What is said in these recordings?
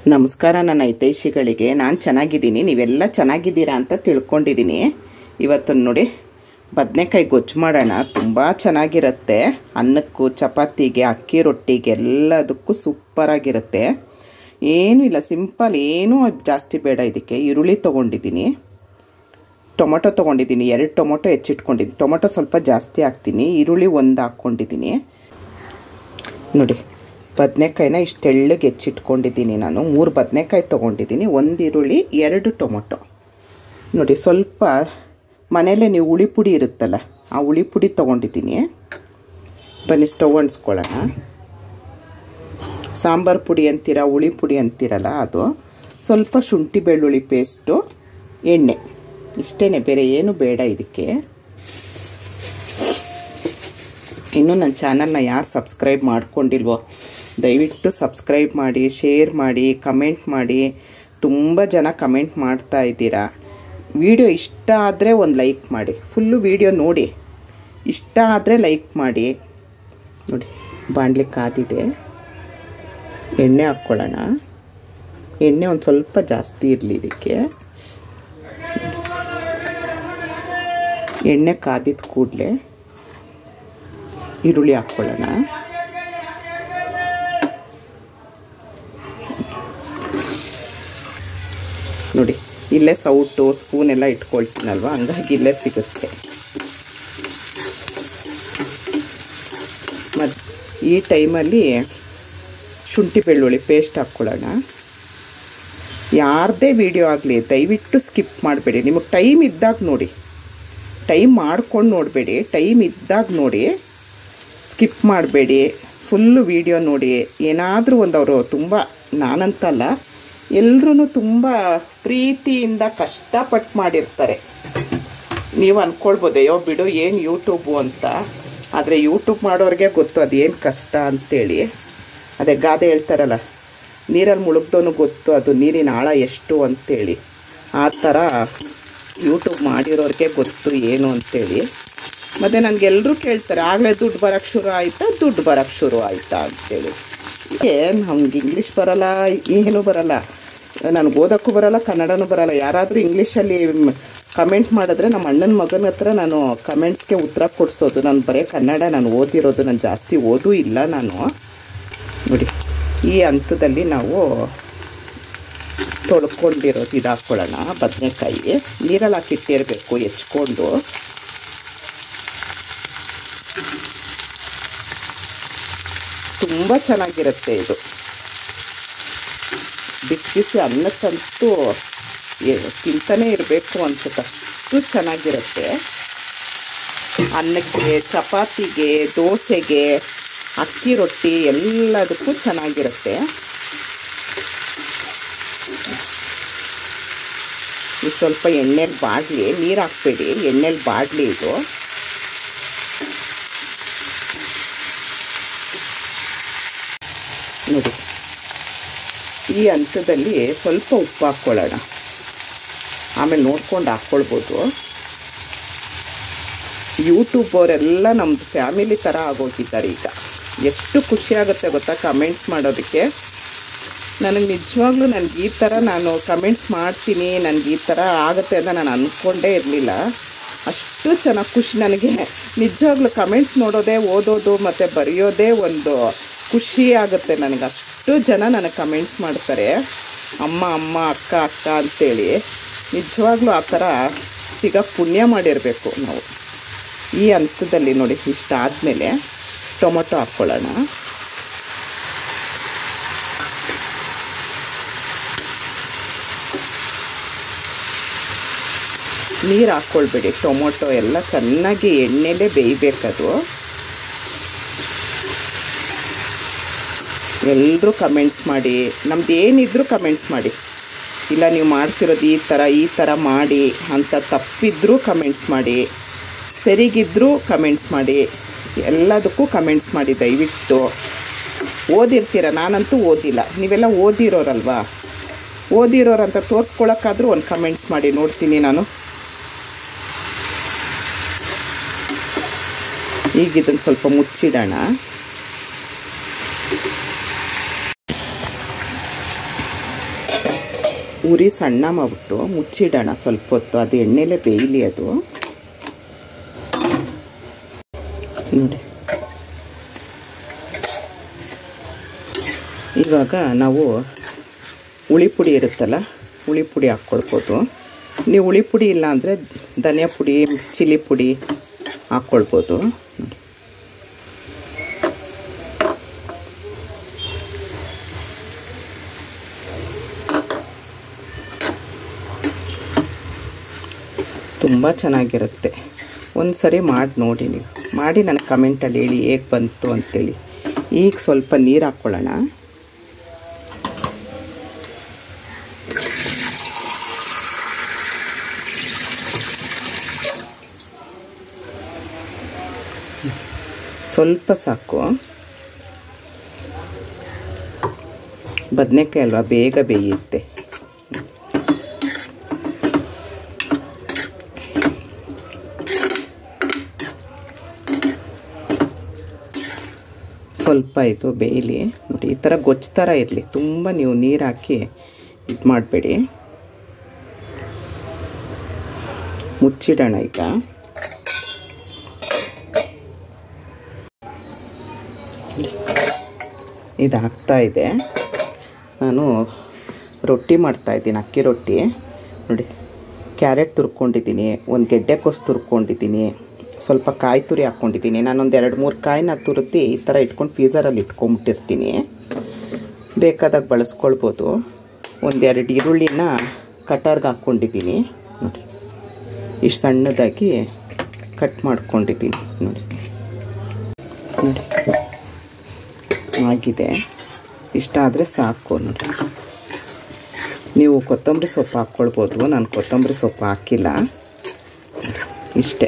ನಮಸ್ಕಾರ ನನ್ನ ಹಿತೈಷಿಗಳಿಗೆ ನಾನು ಚೆನ್ನಾಗಿದ್ದೀನಿ ನೀವೆಲ್ಲ ಚೆನ್ನಾಗಿದ್ದೀರಾ ಅಂತ ತಿಳ್ಕೊಂಡಿದ್ದೀನಿ ಇವತ್ತು ನೋಡಿ ಬದನೆಕಾಯಿ ಗೊಜ್ಜು ಮಾಡೋಣ ತುಂಬ ಚೆನ್ನಾಗಿರುತ್ತೆ ಅನ್ನಕ್ಕೂ ಚಪಾತಿಗೆ ಅಕ್ಕಿ ರೊಟ್ಟಿಗೆ ಎಲ್ಲದಕ್ಕೂ ಸೂಪರಾಗಿರುತ್ತೆ ಏನೂ ಇಲ್ಲ ಸಿಂಪಲ್ ಏನೂ ಜಾಸ್ತಿ ಬೇಡ ಇದಕ್ಕೆ ಈರುಳ್ಳಿ ತೊಗೊಂಡಿದ್ದೀನಿ ಟೊಮೊಟೊ ತೊಗೊಂಡಿದ್ದೀನಿ ಎರಡು ಟೊಮೊಟೊ ಹೆಚ್ಚಿಟ್ಕೊಂಡಿದ್ದೀನಿ ಟೊಮೊಟೊ ಸ್ವಲ್ಪ ಜಾಸ್ತಿ ಹಾಕ್ತೀನಿ ಈರುಳ್ಳಿ ಒಂದು ಹಾಕ್ಕೊಂಡಿದ್ದೀನಿ ನೋಡಿ ಬದನೆಕಾಯಿನ ಇಷ್ಟು ತೆಳ್ಳಗೆ ಹೆಚ್ಚಿಟ್ಕೊಂಡಿದ್ದೀನಿ ನಾನು ಮೂರು ಬದನೆಕಾಯಿ ತೊಗೊಂಡಿದ್ದೀನಿ ಒಂದು ಈರುಳ್ಳಿ ಎರಡು ಟೊಮೊಟೊ ನೋಡಿ ಸ್ವಲ್ಪ ಮನೆಯಲ್ಲೇ ನೀವು ಹುಳಿ ಪುಡಿ ಇರುತ್ತಲ್ಲ ಆ ಹುಳಿ ಪುಡಿ ತೊಗೊಂಡಿದ್ದೀನಿ ಬನ್ನಿ ಸ್ಟವ್ ಅಂಟಿಸ್ಕೊಳ್ಳೋಣ ಸಾಂಬಾರು ಪುಡಿ ಅಂತೀರ ಹುಳಿ ಪುಡಿ ಅಂತೀರಲ್ಲ ಅದು ಸ್ವಲ್ಪ ಶುಂಠಿ ಬೆಳ್ಳುಳ್ಳಿ ಪೇಸ್ಟು ಎಣ್ಣೆ ಇಷ್ಟೇ ಬೇರೆ ಏನು ಬೇಡ ಇದಕ್ಕೆ ಇನ್ನೂ ನನ್ನ ಚಾನಲ್ನ ಯಾರು ಸಬ್ಸ್ಕ್ರೈಬ್ ಮಾಡ್ಕೊಂಡಿಲ್ವೋ ದಯವಿಟ್ಟು ಸಬ್ಸ್ಕ್ರೈಬ್ ಮಾಡಿ ಶೇರ್ ಮಾಡಿ ಕಮೆಂಟ್ ಮಾಡಿ ತುಂಬ ಜನ ಕಮೆಂಟ್ ಮಾಡ್ತಾ ಇದ್ದೀರಾ ವಿಡಿಯೋ ಇಷ್ಟ ಆದರೆ ಒಂದು ಲೈಕ್ ಮಾಡಿ ಫುಲ್ಲು ವಿಡಿಯೋ ನೋಡಿ ಇಷ್ಟ ಆದರೆ ಲೈಕ್ ಮಾಡಿ ನೋಡಿ ಬಾಣಲಿ ಕಾದಿದೆ ಎಣ್ಣೆ ಹಾಕ್ಕೊಳ್ಳೋಣ ಎಣ್ಣೆ ಒಂದು ಸ್ವಲ್ಪ ಜಾಸ್ತಿ ಇರಲಿ ಇದಕ್ಕೆ ಎಣ್ಣೆ ಕಾದಿದ ಕೂಡಲೇ ಈರುಳ್ಳಿ ಹಾಕ್ಕೊಳ್ಳೋಣ ನೋಡಿ ಇಲ್ಲೇ ಸೌಟು ಸ್ಪೂನ್ ಎಲ್ಲ ಇಟ್ಕೊಳ್ತೀನಲ್ವ ಹಂಗಾಗಿ ಇಲ್ಲೇ ಸಿಗುತ್ತೆ ಮತ್ತು ಈ ಟೈಮಲ್ಲಿ ಶುಂಠಿ ಬೆಳ್ಳುಳ್ಳಿ ಪೇಸ್ಟ್ ಹಾಕ್ಕೊಳ್ಳೋಣ ಯಾರದೇ ವಿಡಿಯೋ ಆಗಲಿ ದಯವಿಟ್ಟು ಸ್ಕಿಪ್ ಮಾಡಬೇಡಿ ನಿಮಗೆ ಟೈಮ್ ಇದ್ದಾಗ ನೋಡಿ ಟೈಮ್ ಮಾಡ್ಕೊಂಡು ನೋಡಬೇಡಿ ಟೈಮ್ ಇದ್ದಾಗ ನೋಡಿ ಸ್ಕಿಪ್ ಮಾಡಬೇಡಿ ಫುಲ್ಲು ವೀಡಿಯೋ ನೋಡಿ ಏನಾದರೂ ಒಂದು ಅವರು ತುಂಬ ನಾನಂತಲ್ಲ ಎಲ್ಲರೂ ತುಂಬ ಪ್ರೀತಿಯಿಂದ ಕಷ್ಟಪಟ್ಟು ಮಾಡಿರ್ತಾರೆ ನೀವು ಅಂದ್ಕೊಳ್ಬೋದು ಅಯ್ಯೋ ಬಿಡು ಏನು ಯೂಟ್ಯೂಬು ಅಂತ ಆದರೆ ಯೂಟ್ಯೂಬ್ ಮಾಡೋರಿಗೆ ಗೊತ್ತು ಅದೇನು ಕಷ್ಟ ಅಂತೇಳಿ ಅದೇ ಗಾದೆ ಹೇಳ್ತಾರಲ್ಲ ನೀರಲ್ಲಿ ಮುಳುಗ್ದೋನು ಗೊತ್ತು ಅದು ನೀರಿನ ಆಳ ಎಷ್ಟು ಅಂತೇಳಿ ಆ ಥರ ಯೂಟ್ಯೂಬ್ ಮಾಡಿರೋರಿಗೆ ಗೊತ್ತು ಏನು ಅಂತೇಳಿ ಮತ್ತು ನನಗೆಲ್ಲರೂ ಕೇಳ್ತಾರೆ ಆಗಲೇ ದುಡ್ಡು ಬರೋಕ್ಕೆ ಶುರು ಆಯಿತಾ ದುಡ್ಡು ಬರೋಕ್ಕೆ ಶುರು ಆಯಿತಾ ಅಂತೇಳಿ ಏನು ನಮ್ಗೆ ಇಂಗ್ಲೀಷ್ ಬರಲ್ಲ ಏನೂ ಬರಲ್ಲ ನನಗೆ ಓದೋಕ್ಕೂ ಬರಲ್ಲ ಕನ್ನಡನೂ ಬರಲ್ಲ ಯಾರಾದರೂ ಇಂಗ್ಲೀಷಲ್ಲಿ ಕಮೆಂಟ್ ಮಾಡಿದ್ರೆ ನಮ್ಮ ಅಣ್ಣನ ಮಗನ ಹತ್ರ ನಾನು ಕಮೆಂಟ್ಸ್ಗೆ ಉತ್ತರ ಕೊಡಿಸೋದು ನಾನು ಬರೀ ಕನ್ನಡ ನಾನು ಓದಿರೋದು ನಾನು ಜಾಸ್ತಿ ಓದೂ ಇಲ್ಲ ನಾನು ನೋಡಿ ಈ ಹಂತದಲ್ಲಿ ನಾವು ತೊಳ್ಕೊಂಡಿರೋದು ಇದು ಹಾಕ್ಕೊಳ್ಳೋಣ ಬದನೆಕಾಯಿ ನೀರಲ್ಲಿ ಹಾಕಿಟ್ಟಿರಬೇಕು ಹೆಚ್ಕೊಂಡು ತುಂಬ ಚೆನ್ನಾಗಿರುತ್ತೆ ಇದು ಬಿಸಿ ಬಿಸಿ ಅನ್ನಕ್ಕಂತೂ ತಿಂತಾನೆ ಇರಬೇಕು ಅನ್ಸುತ್ತೆ ಅಷ್ಟು ಚೆನ್ನಾಗಿರುತ್ತೆ ಅನ್ನಕ್ಕೆ ಚಪಾತಿಗೆ ದೋಸೆಗೆ ಅಕ್ಕಿ ರೊಟ್ಟಿ ಎಲ್ಲದಕ್ಕೂ ಚೆನ್ನಾಗಿರುತ್ತೆ ಇದು ಸ್ವಲ್ಪ ಎಣ್ಣೆಲಿ ಬಾಡಲಿ ನೀರು ಹಾಕ್ಬೇಡಿ ಎಣ್ಣೆಲಿ ಬಾಡಲಿ ಇದು ನೋಡಿ ಈ ಹಂತದಲ್ಲಿ ಸ್ವಲ್ಪ ಉಪ್ಪು ಹಾಕ್ಕೊಳ್ಳೋಣ ಆಮೇಲೆ ನೋಡ್ಕೊಂಡು ಹಾಕ್ಕೊಳ್ಬೋದು ಯೂಟ್ಯೂಬ್ ಅವರೆಲ್ಲ ನಮ್ಮದು ಫ್ಯಾಮಿಲಿ ಥರ ಆಗೋಗಿದ್ದಾರೆ ಈಗ ಎಷ್ಟು ಖುಷಿ ಆಗುತ್ತೆ ಗೊತ್ತಾ ಕಮೆಂಟ್ಸ್ ಮಾಡೋದಕ್ಕೆ ನನಗೆ ನಿಜವಾಗ್ಲೂ ನನಗೆ ಈ ಥರ ನಾನು ಕಮೆಂಟ್ಸ್ ಮಾಡ್ತೀನಿ ನನಗೆ ಈ ಥರ ಆಗುತ್ತೆ ಅಂತ ನಾನು ಅಂದ್ಕೊಂಡೇ ಇರಲಿಲ್ಲ ಅಷ್ಟು ಚೆನ್ನಾಗಿ ಖುಷಿ ನನಗೆ ನಿಜವಾಗ್ಲೂ ಕಮೆಂಟ್ಸ್ ನೋಡೋದೇ ಓದೋದು ಮತ್ತು ಬರೆಯೋದೇ ಒಂದು ಖುಷಿ ಆಗುತ್ತೆ ನನಗೆ ಅಷ್ಟು ಜನ ನನಗೆ ಕಮೆಂಟ್ಸ್ ಮಾಡ್ತಾರೆ ಅಮ್ಮ ಅಮ್ಮ ಅಕ್ಕ ಅಕ್ಕ ಅಂತೇಳಿ ನಿಜವಾಗ್ಲೂ ಆ ಥರ ಸಿಗ ಪುಣ್ಯ ಮಾಡಿರಬೇಕು ನಾವು ಈ ಹಂತದಲ್ಲಿ ನೋಡಿ ಇಷ್ಟಾದಮೇಲೆ ಟೊಮೊಟೊ ಹಾಕ್ಕೊಳ್ಳೋಣ ನೀರು ಹಾಕ್ಕೊಳ್ಬೇಡಿ ಟೊಮೊಟೊ ಎಲ್ಲ ಚೆನ್ನಾಗಿ ಎಣ್ಣೆಲೇ ಬೇಯಬೇಕದು ಎಲ್ಲರೂ ಕಮೆಂಟ್ಸ್ ಮಾಡಿ ನಮ್ದು ಏನಿದ್ರು ಕಮೆಂಟ್ಸ್ ಮಾಡಿ ಇಲ್ಲ ನೀವು ಮಾಡ್ತಿರೋದು ಈ ಥರ ಈ ಥರ ಮಾಡಿ ಅಂತ ತಪ್ಪಿದ್ರೂ ಕಮೆಂಟ್ಸ್ ಮಾಡಿ ಸರಿಗಿದ್ದರೂ ಕಮೆಂಟ್ಸ್ ಮಾಡಿ ಎಲ್ಲದಕ್ಕೂ ಕಮೆಂಟ್ಸ್ ಮಾಡಿ ದಯವಿಟ್ಟು ಓದಿರ್ತೀರ ನಾನಂತೂ ಓದಿಲ್ಲ ನೀವೆಲ್ಲ ಓದಿರೋರಲ್ವಾ ಓದಿರೋರಂತ ತೋರಿಸ್ಕೊಳಕ್ಕಾದ್ರೂ ಒಂದು ಕಮೆಂಟ್ಸ್ ಮಾಡಿ ನೋಡ್ತೀನಿ ನಾನು ಈಗ ಇದನ್ನು ಸ್ವಲ್ಪ ಮುಚ್ಚಿಡೋಣ ಉರಿ ಸಣ್ಣ ಮಾಡಿಬಿಟ್ಟು ಮುಚ್ಚಿಡೋಣ ಸ್ವಲ್ಪ ಹೊತ್ತು ಅದು ಎಣ್ಣೆಲೆ ಬೇಯಲಿ ಅದು ನೋಡಿ ಇವಾಗ ನಾವು ಹುಳಿ ಪುಡಿ ಇರುತ್ತಲ್ಲ ಹುಳಿ ಪುಡಿ ಹಾಕ್ಕೊಳ್ಬೋದು ನೀವು ಹುಳಿ ಪುಡಿ ಇಲ್ಲ ಅಂದರೆ ಧನಿಯಾ ಪುಡಿ ಚಿಲ್ಲಿ ಪುಡಿ ಹಾಕ್ಕೊಳ್ಬೋದು ನೋಡಿ ತುಂಬ ಚೆನ್ನಾಗಿರುತ್ತೆ ಒಂದು ಸರಿ ಮಾಡಿ ನೋಡಿ ನೀವು ಮಾಡಿ ನನಗೆ ಕಮೆಂಟಲ್ಲಿ ಹೇಳಿ ಹೇಗೆ ಬಂತು ಅಂತೇಳಿ ಈಗ ಸ್ವಲ್ಪ ನೀರು ಹಾಕ್ಕೊಳ್ಳೋಣ ಸ್ವಲ್ಪ ಸಾಕು ಬದನೆಕಾಯಿ ಅಲ್ವಾ ಬೇಗ ಬೇಯುತ್ತೆ ಸ್ವಲ್ಪ ಇದು ಬೇಯಲಿ ನೋಡಿ ಈ ಥರ ಗೊಜ್ಜು ಥರ ಇರಲಿ ತುಂಬ ನೀವು ನೀರು ಹಾಕಿ ಇದು ಮಾಡಬೇಡಿ ಮುಚ್ಚಿಡೋಣ ಈಗ ಇದು ಆಗ್ತಾ ಇದೆ ನಾನು ರೊಟ್ಟಿ ಮಾಡ್ತಾಯಿದ್ದೀನಿ ಅಕ್ಕಿ ರೊಟ್ಟಿ ನೋಡಿ ಕ್ಯಾರೆಟ್ ತುರ್ಕೊಂಡಿದ್ದೀನಿ ಒಂದು ಗೆಡ್ಡೆಕೋಸು ತುರ್ಕೊಂಡಿದ್ದೀನಿ ಸ್ವಲ್ಪ ಕಾಯಿ ತುರಿ ಹಾಕ್ಕೊಂಡಿದ್ದೀನಿ ನಾನೊಂದು ಎರಡು ಮೂರು ಕಾಯಿನ ತುರಿದು ಈ ಥರ ಇಟ್ಕೊಂಡು ಫೀಸರಲ್ಲಿ ಇಟ್ಕೊಂಬಿಟ್ಟಿರ್ತೀನಿ ಬೇಕಾದಾಗ ಬಳಸ್ಕೊಳ್ಬೋದು ಒಂದೆರಡು ಈರುಳ್ಳಿನ ಕಟರ್ಗೆ ಹಾಕ್ಕೊಂಡಿದ್ದೀನಿ ನೋಡಿ ಇಷ್ಟು ಸಣ್ಣದಾಗಿ ಕಟ್ ಮಾಡ್ಕೊಂಡಿದ್ದೀನಿ ನೋಡಿ ನೋಡಿ ಆಗಿದೆ ಇಷ್ಟ ಆದರೆ ಸಾಕು ನೋಡಿ ನೀವು ಕೊತ್ತಂಬರಿ ಸೊಪ್ಪು ಹಾಕ್ಕೊಳ್ಬೋದು ನಾನು ಕೊತ್ತಂಬರಿ ಸೊಪ್ಪು ಹಾಕಿಲ್ಲ ಇಷ್ಟೇ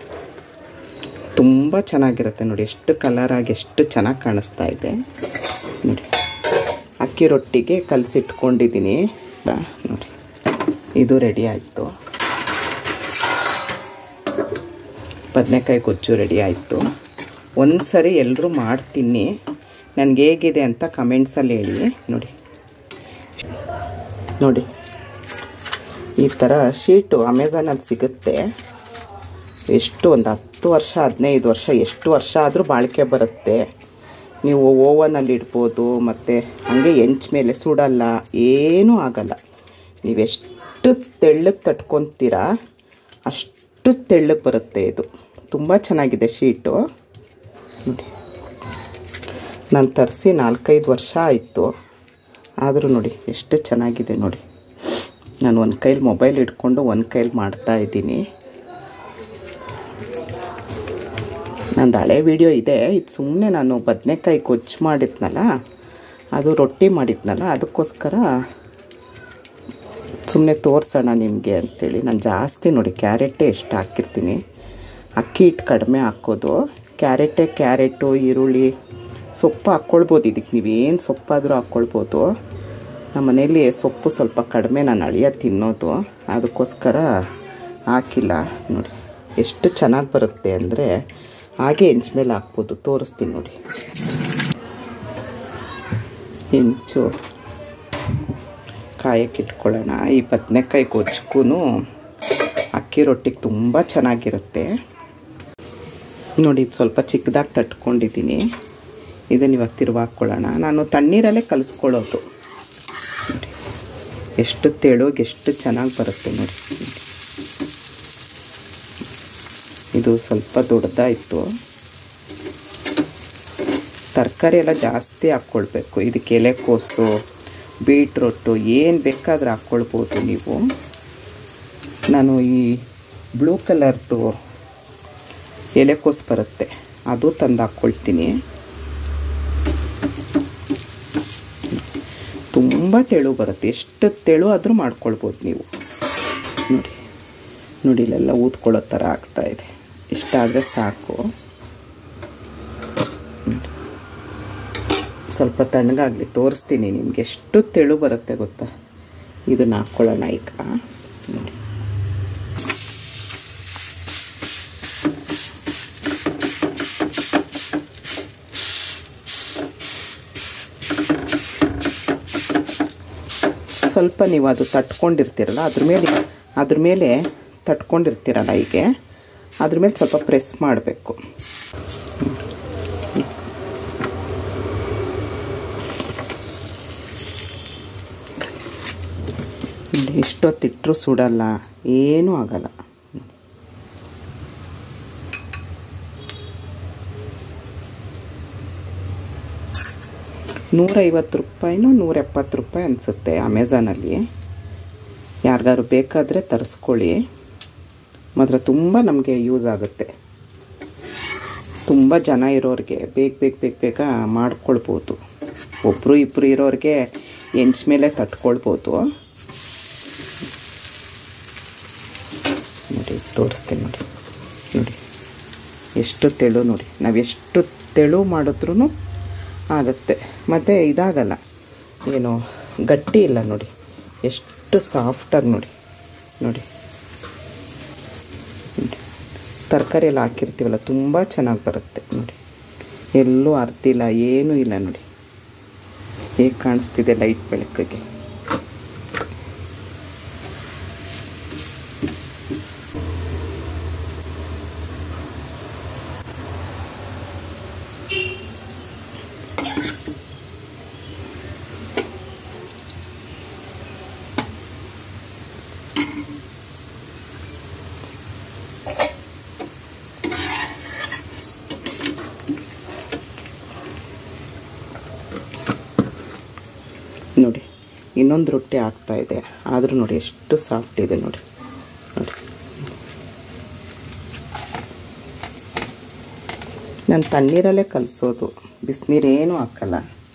ತುಂಬ ಚೆನ್ನಾಗಿರುತ್ತೆ ನೋಡಿ ಎಷ್ಟು ಕಲರಾಗಿ ಎಷ್ಟು ಚೆನ್ನಾಗಿ ಕಾಣಿಸ್ತಾ ಇದೆ ನೋಡಿ ಅಕ್ಕಿ ರೊಟ್ಟಿಗೆ ಕಲಸಿಟ್ಕೊಂಡಿದ್ದೀನಿ ನೋಡಿ ಇದು ರೆಡಿ ಆಯಿತು ಬದನೆಕಾಯಿ ಗೊಜ್ಜು ರೆಡಿ ಆಯಿತು ಒಂದು ಸರಿ ಎಲ್ಲರೂ ಮಾಡ್ತೀನಿ ನನಗೆ ಹೇಗಿದೆ ಅಂತ ಕಮೆಂಟ್ಸಲ್ಲಿ ಹೇಳಿ ನೋಡಿ ನೋಡಿ ಈ ಥರ ಶೀಟು ಅಮೆಝಾನಲ್ಲಿ ಸಿಗುತ್ತೆ ಎಷ್ಟು ಒಂದು ಹತ್ತು ವರ್ಷ ಹದಿನೈದು ವರ್ಷ ಎಷ್ಟು ವರ್ಷ ಆದರೂ ಬಾಳಿಕೆ ಬರುತ್ತೆ ನೀವು ಓವನಲ್ಲಿ ಇಡ್ಬೋದು ಮತ್ತು ಹಾಗೆ ಹೆಂಚ ಮೇಲೆ ಸುಡಲ್ಲ ಏನೂ ಆಗಲ್ಲ ನೀವೆಷ್ಟು ತೆಳ್ಳಗೆ ತಟ್ಕೊತೀರಾ ಅಷ್ಟು ತೆಳ್ಳಗೆ ಬರುತ್ತೆ ಇದು ತುಂಬ ಚೆನ್ನಾಗಿದೆ ಶೀಟು ನೋಡಿ ನಾನು ತರಿಸಿ ನಾಲ್ಕೈದು ವರ್ಷ ಆಯಿತು ಆದರೂ ನೋಡಿ ಎಷ್ಟು ಚೆನ್ನಾಗಿದೆ ನೋಡಿ ನಾನು ಒಂದು ಕೈಲಿ ಮೊಬೈಲ್ ಇಟ್ಕೊಂಡು ಒಂದು ಕೈಲಿ ಮಾಡ್ತಾ ಇದ್ದೀನಿ ನಂದು ಹಳೆ ವಿಡಿಯೋ ಇದೆ ಇದು ಸುಮ್ಮನೆ ನಾನು ಬದನೆಕಾಯಿ ಗೊಜ್ಜು ಮಾಡಿದ್ನಲ್ಲ ಅದು ರೊಟ್ಟಿ ಮಾಡಿದ್ನಲ್ಲ ಅದಕ್ಕೋಸ್ಕರ ಸುಮ್ಮನೆ ತೋರಿಸೋಣ ನಿಮಗೆ ಅಂತೇಳಿ ನಾನು ಜಾಸ್ತಿ ನೋಡಿ ಕ್ಯಾರೆಟೇ ಎಷ್ಟು ಹಾಕಿರ್ತೀನಿ ಅಕ್ಕಿ ಹಿಟ್ಟು ಕಡಿಮೆ ಹಾಕೋದು ಕ್ಯಾರೆಟೇ ಕ್ಯಾರೆಟು ಈರುಳ್ಳಿ ಸೊಪ್ಪು ಹಾಕ್ಕೊಳ್ಬೋದು ಇದಕ್ಕೆ ನೀವೇನು ಸೊಪ್ಪಾದರೂ ಹಾಕ್ಕೊಳ್ಬೋದು ನಮ್ಮ ಮನೇಲಿ ಸೊಪ್ಪು ಸ್ವಲ್ಪ ಕಡಿಮೆ ನಾನು ಅಳಿಯ ತಿನ್ನೋದು ಅದಕ್ಕೋಸ್ಕರ ಹಾಕಿಲ್ಲ ನೋಡಿ ಎಷ್ಟು ಚೆನ್ನಾಗಿ ಬರುತ್ತೆ ಅಂದರೆ ಹಾಗೆ ಹೆಂಚು ಮೇಲೆ ಹಾಕ್ಬೋದು ತೋರಿಸ್ತೀನಿ ನೋಡಿ ಹೆಂಚು ಕಾಯಕ್ಕೆ ಇಟ್ಕೊಳ್ಳೋಣ ಈ ಬದನೆಕಾಯಿ ಗೊಜ್ಜಕ್ಕೂ ಅಕ್ಕಿ ರೊಟ್ಟಿಗೆ ತುಂಬ ಚೆನ್ನಾಗಿರುತ್ತೆ ನೋಡಿ ಇದು ಸ್ವಲ್ಪ ಚಿಕ್ಕದಾಗಿ ತಟ್ಕೊಂಡಿದ್ದೀನಿ ಇದನ್ನು ಇವಾಗ ತಿರುವು ಹಾಕ್ಕೊಳ್ಳೋಣ ನಾನು ತಣ್ಣೀರಲ್ಲೇ ಕಲಿಸ್ಕೊಳ್ಳೋದು ನೋಡಿ ಎಷ್ಟು ತೆಳುಗೆ ಎಷ್ಟು ಚೆನ್ನಾಗಿ ಬರುತ್ತೆ ನೋಡಿ ಇದು ಸ್ವಲ್ಪ ದೊಡ್ಡದಾಯಿತು ತರಕಾರಿ ಎಲ್ಲ ಜಾಸ್ತಿ ಹಾಕ್ಕೊಳ್ಬೇಕು ಇದಕ್ಕೆ ಎಲೆಕೋಸು ಬೀಟ್ರೊಟ್ಟು ಏನು ಬೇಕಾದರೂ ಹಾಕ್ಕೊಳ್ಬೋದು ನೀವು ನಾನು ಈ ಬ್ಲೂ ಕಲರ್ದು ಎಲೆಕೋಸು ಬರುತ್ತೆ ಅದು ತಂದು ಹಾಕ್ಕೊಳ್ತೀನಿ ತುಂಬ ತೆಳು ಬರುತ್ತೆ ಎಷ್ಟು ತೆಳು ಆದರೂ ಮಾಡ್ಕೊಳ್ಬೋದು ನೀವು ನೋಡಿ ನೋಡಿ ಇಲ್ಲೆಲ್ಲ ಊದ್ಕೊಳ್ಳೋ ಥರ ಆಗ್ತಾಯಿದೆ ಇಷ್ಟಾದರೆ ಸಾಕು ಸ್ವಲ್ಪ ತಣ್ಣಗಾಗಲಿ ತೋರಿಸ್ತೀನಿ ನಿಮಗೆ ಎಷ್ಟು ತೆಳು ಬರುತ್ತೆ ಗೊತ್ತಾ ಇದನ್ನು ಹಾಕ್ಕೊಳ್ಳೋಣ ಈಗ ನೋಡಿ ಸ್ವಲ್ಪ ನೀವು ಅದು ತಟ್ಕೊಂಡಿರ್ತೀರಲ್ಲ ಅದ್ರ ಮೇಲೆ ಅದ್ರ ಮೇಲೆ ತಟ್ಕೊಂಡಿರ್ತೀರಲ್ಲ ಹೀಗೆ ಅದ್ರ ಮೇಲೆ ಸ್ವಲ್ಪ ಪ್ರೆಸ್ ಮಾಡಬೇಕು ನೋಡಿ ಇಷ್ಟೊತ್ತಿಟ್ಟರು ಸುಡಲ್ಲ ಏನೂ ಆಗಲ್ಲ ನೂರೈವತ್ತು ರೂಪಾಯಿನೂ ನೂರ ಎಪ್ಪತ್ತು ರೂಪಾಯಿ ಅನಿಸುತ್ತೆ ಅಮೆಝಾನಲ್ಲಿ ಯಾರಿಗಾದ್ರು ಬೇಕಾದರೆ ತರಿಸ್ಕೊಳ್ಳಿ ಮಾತ್ರ ತುಂಬ ನಮಗೆ ಯೂಸ್ ಆಗುತ್ತೆ ತುಂಬ ಜನ ಇರೋರಿಗೆ ಬೇಗ ಬೇಗ ಬೇಗ ಬೇಗ ಮಾಡ್ಕೊಳ್ಬೋದು ಒಬ್ಬರು ಇಬ್ಬರು ಇರೋರಿಗೆ ಹೆಂಚ್ ಮೇಲೆ ತಟ್ಕೊಳ್ಬೋದು ನೋಡಿ ತೋರಿಸ್ತೀನಿ ನೋಡಿ ನೋಡಿ ಎಷ್ಟು ತೆಳು ನೋಡಿ ನಾವು ಎಷ್ಟು ತೆಳು ಮಾಡಿದ್ರೂ ಆಗುತ್ತೆ ಮತ್ತು ಇದಾಗಲ್ಲ ಏನು ಗಟ್ಟಿ ಇಲ್ಲ ನೋಡಿ ಎಷ್ಟು ಸಾಫ್ಟಾಗಿ ನೋಡಿ ನೋಡಿ ನೋಡಿ ತರಕಾರಿ ಎಲ್ಲ ಹಾಕಿರ್ತೀವಲ್ಲ ತುಂಬ ಚೆನ್ನಾಗಿ ಬರುತ್ತೆ ನೋಡಿ ಎಲ್ಲೂ ಅರ್ತಿಲ್ಲ ಏನೂ ಇಲ್ಲ ನೋಡಿ ಹೇಗೆ ಕಾಣಿಸ್ತಿದೆ ಲೈಟ್ ಬೆಳಕಿಗೆ ನೋಡಿ ಇನ್ನೊಂದು ರೊಟ್ಟಿ ಆಗ್ತಾ ಇದೆ ಆದರೂ ನೋಡಿ ಎಷ್ಟು ಸಾಫ್ಟ್ ಇದೆ ನೋಡಿ ನೋಡಿ ನಾನು ತಣ್ಣೀರಲ್ಲೇ ಕಲಿಸೋದು ಬಿಸಿನೀರೇನು ಹಾಕಲ್ಲ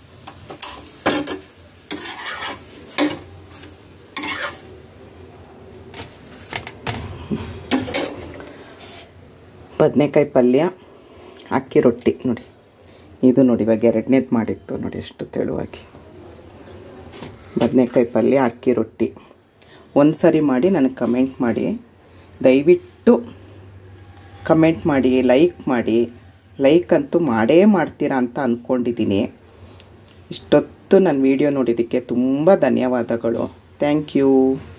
ಬದನೆಕಾಯಿ ಪಲ್ಯ ಅಕ್ಕಿ ರೊಟ್ಟಿ ನೋಡಿ ಇದು ನೋಡಿ ಇವಾಗ ಎರಡನೇದು ಮಾಡಿತ್ತು ನೋಡಿ ಎಷ್ಟು ತೆಳುವಾಗಿ ಬದನೆಕಾಯಿ ಪಲ್ಯ ಅಕ್ಕಿ ರೊಟ್ಟಿ ಒಂದು ಸರಿ ಮಾಡಿ ನನಗೆ ಕಮೆಂಟ್ ಮಾಡಿ ದಯವಿಟ್ಟು ಕಮೆಂಟ್ ಮಾಡಿ ಲೈಕ್ ಮಾಡಿ ಲೈಕ್ ಅಂತೂ ಮಾಡೇ ಮಾಡ್ತೀರಾ ಅಂತ ಅಂದ್ಕೊಂಡಿದ್ದೀನಿ ಇಷ್ಟೊತ್ತು ನನ್ನ ವಿಡಿಯೋ ನೋಡಿದ್ದಕ್ಕೆ ತುಂಬ ಧನ್ಯವಾದಗಳು ಥ್ಯಾಂಕ್ ಯು